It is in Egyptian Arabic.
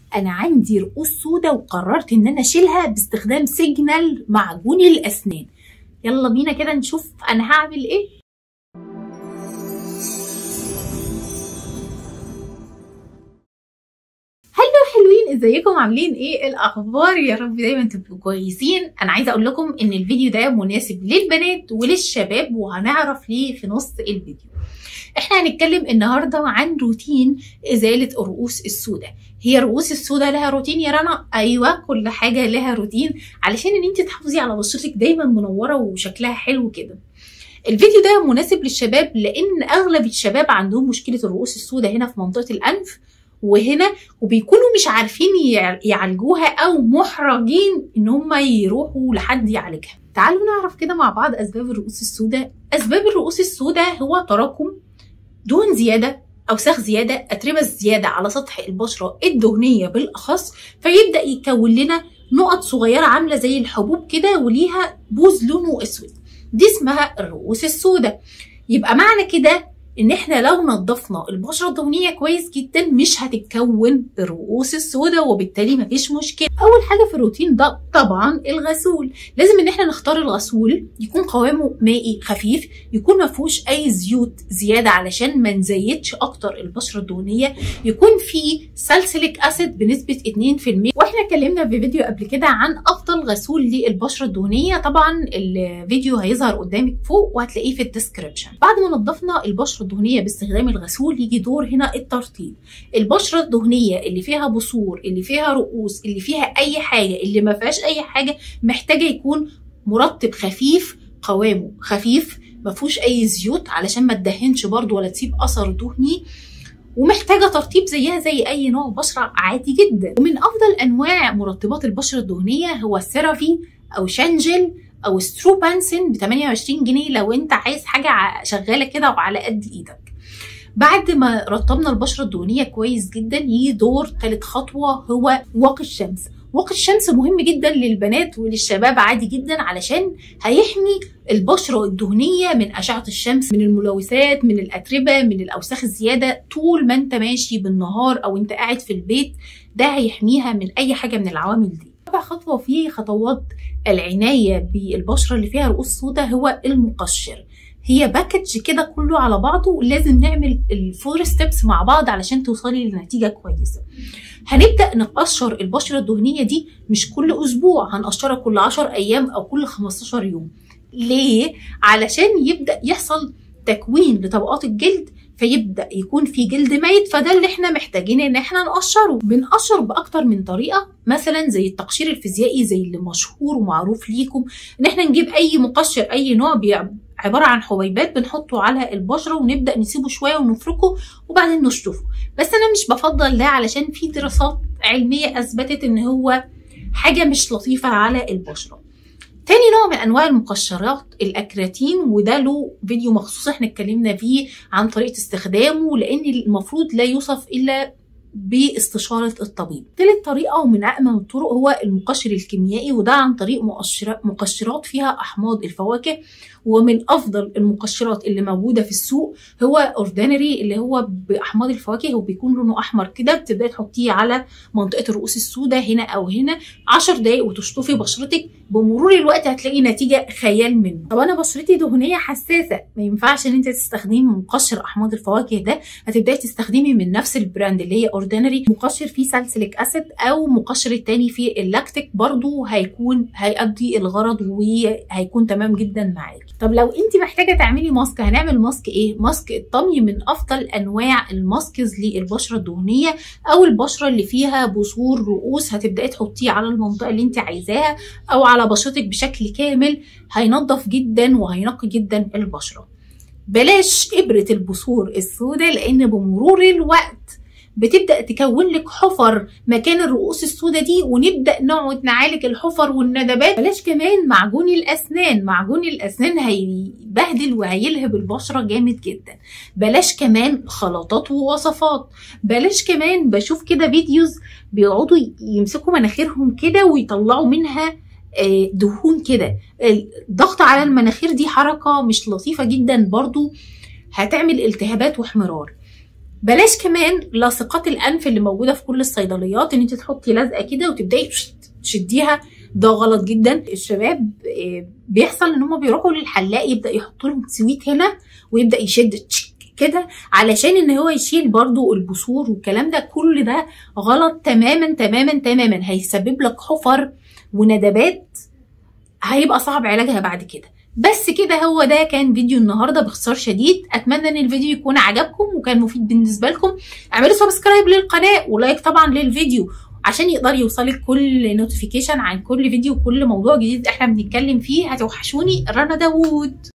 انا عندي رؤوس سودة وقررت ان انا اشيلها باستخدام سيجنال معجون الاسنان يلا بينا كده نشوف انا هعمل ايه حلوين ازيكم عاملين ايه الاخبار يا رب دايما تبقوا كويسين انا عايزه اقول لكم ان الفيديو ده مناسب للبنات وللشباب وهنعرف ليه في نص الفيديو احنا هنتكلم النهارده عن روتين ازاله الرؤوس السوداء هي الرؤوس السوداء لها روتين يا رنا ايوه كل حاجه لها روتين علشان ان انت تحافظي على بشرتك دايما منوره وشكلها حلو كده الفيديو ده مناسب للشباب لان اغلب الشباب عندهم مشكله الرؤوس السوداء هنا في منطقه الانف وهنا وبيكونوا مش عارفين يعالجوها او محرجين ان هم يروحوا لحد يعالجها تعالوا نعرف كده مع بعض اسباب الرؤوس السوداء اسباب الرؤوس السوداء هو تراكم دهن زياده اوساخ زياده اتربه زياده على سطح البشره الدهنيه بالاخص فيبدا يكون لنا نقط صغيره عامله زي الحبوب كده وليها بوز لونه اسود دي اسمها الرؤوس السوداء يبقى معنى كده ان احنا لو نظفنا البشره الدهنيه كويس جدا مش هتتكون الرؤوس السوداء وبالتالي مفيش مشكله اول حاجه في الروتين ده طبعا الغسول لازم ان احنا نختار الغسول يكون قوامه مائي خفيف يكون ما فيهوش اي زيوت زياده علشان ما نزيدش اكتر البشره الدهنيه يكون فيه سالسيليك اسيد بنسبه 2% واحنا اتكلمنا في فيديو قبل كده عن افضل غسول للبشره الدهنيه طبعا الفيديو هيظهر قدامك فوق وهتلاقيه في الديسكربشن بعد ما نظفنا البشره الدهنيه باستخدام الغسول يجي دور هنا الترطيب البشره الدهنيه اللي فيها بثور اللي فيها رؤوس اللي فيها اي حاجه اللي ما فيهاش اي حاجه محتاجه يكون مرطب خفيف قوامه خفيف ما فيهوش اي زيوت علشان ما تدهنش برده ولا تسيب اثر دهني ومحتاجه ترطيب زيها زي اي نوع بشره عادي جدا ومن افضل انواع مرطبات البشره الدهنيه هو السيرافي او شانجل او ستروبانسين ب 28 جنيه لو انت عايز حاجه شغاله كده وعلى قد ايدك بعد ما رطبنا البشره الدهنيه كويس جدا يجي دور ثالث خطوه هو واقي الشمس واقي الشمس مهم جدا للبنات وللشباب عادي جدا علشان هيحمي البشرة الدهنية من أشعة الشمس من الملوثات من الأتربة من الأوساخ الزيادة طول ما أنت ماشي بالنهار أو أنت قاعد في البيت ده هيحميها من أي حاجة من العوامل دي رابع خطوة في خطوات العناية بالبشرة اللي فيها رؤوس سوداء هو المقشر هي باكج كده كله على بعضه لازم نعمل الفور ستيبس مع بعض علشان توصلي لنتيجه كويسه هنبدا نقشر البشره الدهنيه دي مش كل اسبوع هنقشرها كل 10 ايام او كل 15 يوم ليه علشان يبدا يحصل تكوين لطبقات الجلد فيبدا يكون في جلد ميت فده اللي احنا محتاجين ان احنا نقشره بنقشر باكتر من طريقه مثلا زي التقشير الفيزيائي زي اللي مشهور ومعروف ليكم ان احنا نجيب اي مقشر اي نوع عباره عن حبيبات بنحطه على البشره ونبدا نسيبه شويه ونفركه وبعدين نشطفه بس انا مش بفضل ده علشان في دراسات علميه اثبتت ان هو حاجه مش لطيفه على البشره تاني نوع من انواع المقشرات الاكراتين وده له فيديو مخصوص احنا اتكلمنا فيه عن طريقه استخدامه لان المفروض لا يوصف الا باستشارة الطبيب ثالث طريقة ومن أأمن الطرق هو المقشر الكيميائي وده عن طريق مقشرات فيها أحماض الفواكه ومن أفضل المقشرات اللي موجودة في السوق هو أوردينري اللي هو بأحماض الفواكه وبيكون لونه أحمر كده بتبدأي تحطيه على منطقة الرؤوس السوداء هنا أو هنا 10 دقايق وتشطفي بشرتك بمرور الوقت هتلاقي نتيجة خيال منه طب أنا بشرتي دهنية حساسة ما ينفعش إن أنت تستخدمي مقشر أحماض الفواكه ده هتبدأي تستخدمي من نفس البراند اللي هي اوردينري مقشر فيه سالسيليك اسيد او مقشر التاني فيه اللاكتيك برضو هيكون هيأدي الغرض وهيكون تمام جدا معاكي طب لو انت محتاجه تعملي ماسك هنعمل ماسك ايه ماسك الطمي من افضل انواع الماسكز للبشره الدهنيه او البشره اللي فيها بثور رؤوس هتبداي تحطيه على المنطقه اللي انت عايزاها او على بشرتك بشكل كامل هينظف جدا وهينقي جدا البشره بلاش ابره البثور السوداء لان بمرور الوقت بتبدا تكون لك حفر مكان الرؤوس السوداء دي ونبدا نقعد نعالج الحفر والندبات بلاش كمان معجون الاسنان معجون الاسنان هيبهدل وهيلهب البشره جامد جدا بلاش كمان خلطات ووصفات بلاش كمان بشوف كده فيديوز بيقعدوا يمسكوا مناخيرهم كده ويطلعوا منها دهون كده الضغط على المناخير دي حركه مش لطيفه جدا برضو هتعمل التهابات واحمرار بلاش كمان لاصقات الانف اللي موجوده في كل الصيدليات ان انت تحطي لزقه كده وتبداي تشديها ده غلط جدا الشباب بيحصل ان هم بيروحوا للحلاق يبدا يحط لهم سويت هنا ويبدا يشد كده علشان ان هو يشيل برضو البثور والكلام ده كل ده غلط تماما تماما تماما هيسبب لك حفر وندبات هيبقى صعب علاجها بعد كده بس كده هو ده كان فيديو النهارده باختصار شديد اتمنى ان الفيديو يكون عجبكم وكان مفيد بالنسبه لكم اعملوا سبسكرايب للقناه ولايك طبعا للفيديو عشان يقدر يوصلك كل نوتيفيكيشن عن كل فيديو وكل موضوع جديد احنا بنتكلم فيه هتوحشوني رنا داوود